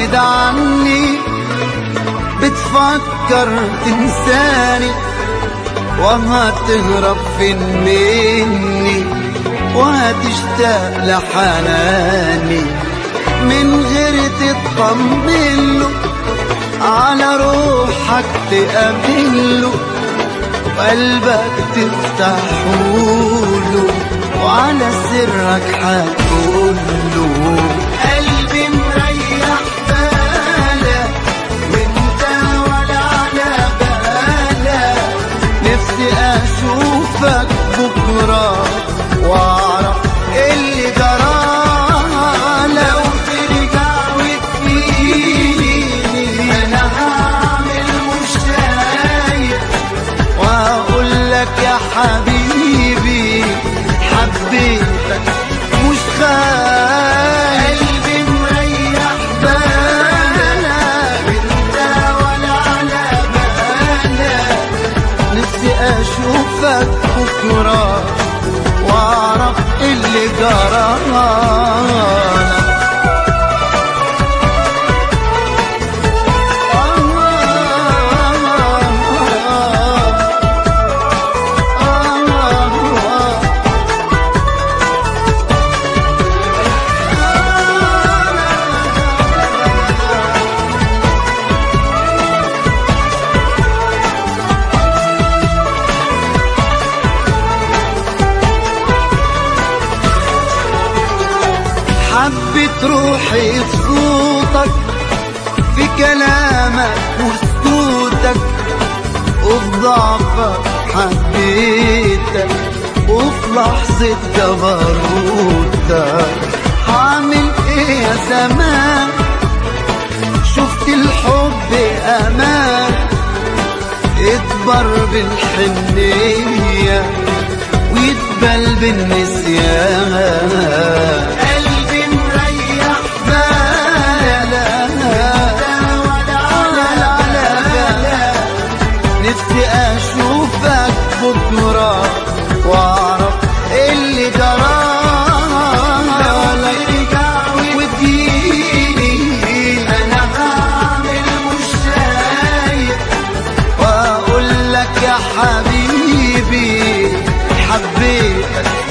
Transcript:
بعيد عني بتفكر تنساني وهتهرب فين مني وهتشتاق لحناني من غير تطمن له على روحك تقابله وقلبك تفتحوله وعلى سرك هتقوله قلبي مريح بالك وانت ولا على بالك نفسي اشوفك بكره واعرف اللي جرى لو ترجع وتجيلي انا هعمل مش شايف واقول لك يا حبيبي حبيتك مش خايف قلبي مريح بالك انت ولا على بالك نفسي اشوفك بكره واعرف اللي جرى حبت روحي في صوتك في كلامك وسكوتك وفي ضعفك حبيتك وفي لحظة جبروتك هعمل ايه يا زمان شفت الحب امان اكبر بالحنية ويتبل بالنسيان قلبي مريح بالك ولا على بالك نفسي اشوفك بكره واعرف اللي جرى وتجيلي انا هعمل مش شايف واقول لك يا حبيبي حبيتك